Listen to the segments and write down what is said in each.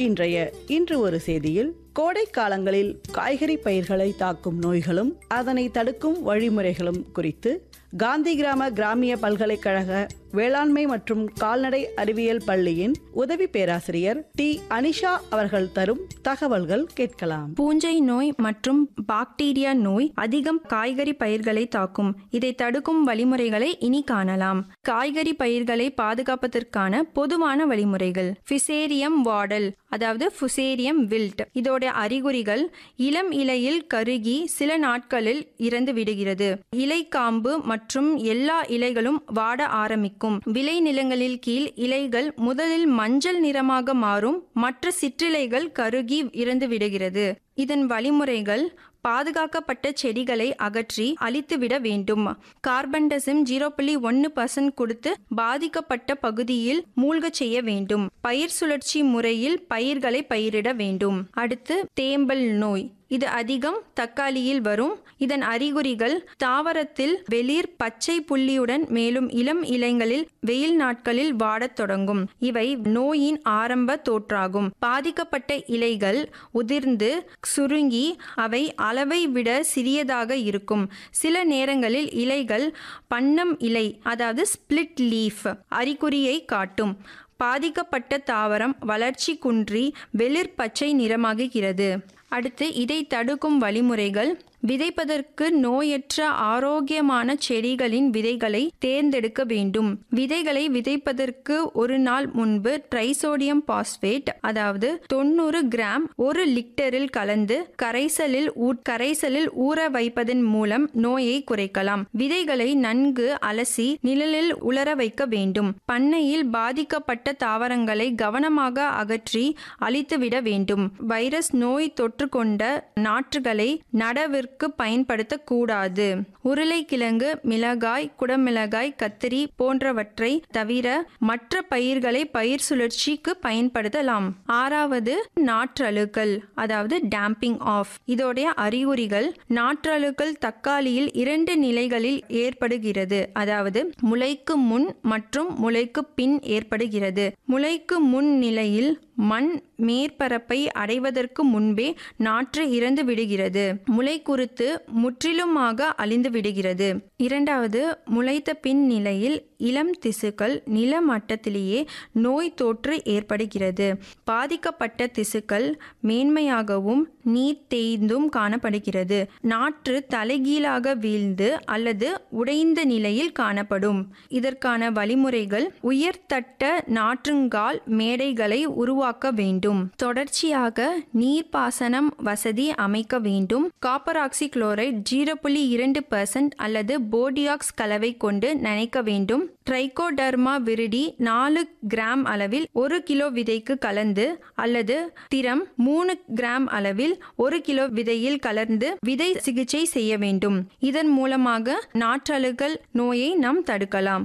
இன்றைய இன்று ஒரு செய்தியில் கோடை காலங்களில் காய்கறி பயிர்களை தாக்கும் நோய்களும் அதனை தடுக்கும் வழிமுறைகளும் குறித்து காந்தி கிராம கிராமிய பல்கலைக்கழக வேளாண்மை மற்றும் கால்நடை அறிவியல் பள்ளியின் உதவி பேராசிரியர் டி அனிஷா அவர்கள் தரும் தகவல்கள் கேட்கலாம் பூஞ்சை நோய் மற்றும் பாக்டீரியா நோய் அதிகம் காய்கறி பயிர்களை தாக்கும் இதை தடுக்கும் வழிமுறைகளை இனி காணலாம் காய்கறி பயிர்களை பாதுகாப்பதற்கான பொதுவான வழிமுறைகள் ஃபிசேரியம் வாடல் அதாவது ஃபுசேரியம் வில்ட் இதோட அறிகுறிகள் இளம் இலையில் கருகி சில நாட்களில் இறந்து விடுகிறது இலைக்காம்பு மற்றும் எல்லா இலைகளும் வாட ஆரம்பிக்கும் விளை நிலங்களில் கீழ் இலைகள் முதலில் மஞ்சள் நிறமாக மாறும் மற்ற சிற்றிலைகள் கருகி இறந்து விடுகிறது இதன் வழிமுறைகள் பாதுகாக்கப்பட்ட செடிகளை அகற்றி அழித்துவிட வேண்டும் கார்பன்டசிம் ஜீரோ புள்ளி ஒன்று பர்சன்ட் கொடுத்து பாதிக்கப்பட்ட பகுதியில் மூழ்கச் செய்ய வேண்டும் பயிர் சுழற்சி முறையில் பயிர்களை பயிரிட வேண்டும் அடுத்து தேம்பல் நோய் இது அதிகம் தக்காளியில் வரும் இதன் அறிகுறிகள் தாவரத்தில் வெளிர் பச்சை புள்ளியுடன் மேலும் இளம் இலைகளில் வெயில் நாட்களில் வாடத் தொடங்கும் இவை நோயின் ஆரம்ப தோற்றாகும் பாதிக்கப்பட்ட இலைகள் உதிர்ந்து சுருங்கி அவை அளவை விட சிறியதாக இருக்கும் சில நேரங்களில் இலைகள் பன்னம் இலை அதாவது ஸ்பிளிட் லீஃப் அறிகுறியை காட்டும் பாதிக்கப்பட்ட தாவரம் வளர்ச்சி குன்றி வெளிர் பச்சை நிறமாகுகிறது அடுத்து இதை தடுக்கும் வழிமுறைகள் விதைப்பதற்கு நோயற்ற ஆரோக்கியமான செடிகளின் விதைகளை தேர்ந்தெடுக்க வேண்டும் விதைகளை விதைப்பதற்கு ஒரு நாள் முன்பு ட்ரைசோடியம் பாஸ்பேட் அதாவது தொண்ணூறு கிராம் ஒரு லிட்டரில் கலந்து கரைசலில் கரைசலில் ஊற வைப்பதன் மூலம் நோயை குறைக்கலாம் விதைகளை நன்கு அலசி நிழலில் உலர வைக்க வேண்டும் பண்ணையில் பாதிக்கப்பட்ட தாவரங்களை கவனமாக அகற்றி அழித்துவிட வேண்டும் வைரஸ் நோய் தொற்று கொண்ட நாற்றுகளை நடவிற்கு உணவுக்கு பயன்படுத்தக்கூடாது உருளைக்கிழங்கு மிளகாய் குடமிளகாய் கத்திரி போன்றவற்றை தவிர மற்ற பயிர்களை பயிர் சுழற்சிக்கு பயன்படுத்தலாம் ஆறாவது நாற்றழுக்கல் அதாவது டேம்பிங் ஆஃப் இதோடைய அறிகுறிகள் நாற்றழுக்கல் தக்காளியில் இரண்டு நிலைகளில் ஏற்படுகிறது அதாவது முளைக்கு முன் மற்றும் முளைக்கு பின் ஏற்படுகிறது முளைக்கு முன் நிலையில் மண் மேற்பரப்பை அடைவதற்கு முன்பே நாற்று இறந்து விடுகிறது முளை குறுத்து முற்றிலுமாக அழிந்து விடுகிறது இரண்டாவது முளைத்த பின் நிலையில் இளம் திசுக்கள் நில மட்டத்திலேயே நோய் தொற்று ஏற்படுகிறது பாதிக்கப்பட்ட திசுக்கள் மேன்மையாகவும் நீர் தேய்ந்தும் காணப்படுகிறது நாற்று தலைகீழாக வீழ்ந்து அல்லது உடைந்த நிலையில் காணப்படும் இதற்கான வழிமுறைகள் உயர்தட்ட நாற்றுங்கால் மேடைகளை உருவாக்க வேண்டும் தொடர்ச்சியாக நீர்ப்பாசனம் வசதி அமைக்க வேண்டும் காப்பர் ஆக்சி குளோரைட் ஜீரோ புள்ளி இரண்டு பர்சன்ட் அல்லது போடியாக்ஸ் கலவை கொண்டு நனைக்க வேண்டும் ட்ரைகோடர்மா விரிடி நாலு கிராம் அளவில் ஒரு கிலோ விதைக்கு கலந்து அல்லது திரம் மூணு கிராம் அளவில் ஒரு கிலோ விதையில் கலந்து விதை சிகிச்சை செய்ய வேண்டும் இதன் மூலமாக நாற்றழுகல் நோயை நாம் தடுக்கலாம்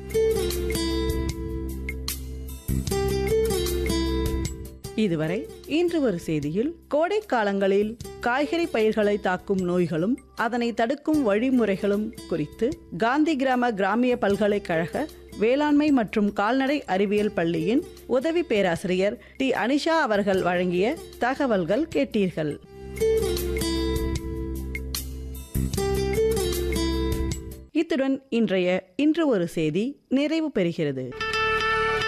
இதுவரை இன்று ஒரு செய்தியில் கோடை காலங்களில் காய்கறி பயிர்களை தாக்கும் நோய்களும் அதனை தடுக்கும் வழிமுறைகளும் குறித்து காந்தி கிராம கிராமிய பல்கலைக்கழக வேளாண்மை மற்றும் கால்நடை அறிவியல் பள்ளியின் உதவி பேராசிரியர் டி அனிஷா அவர்கள் வழங்கிய தகவல்கள் கேட்டீர்கள் இத்துடன் இன்றைய இன்று ஒரு செய்தி நிறைவு பெறுகிறது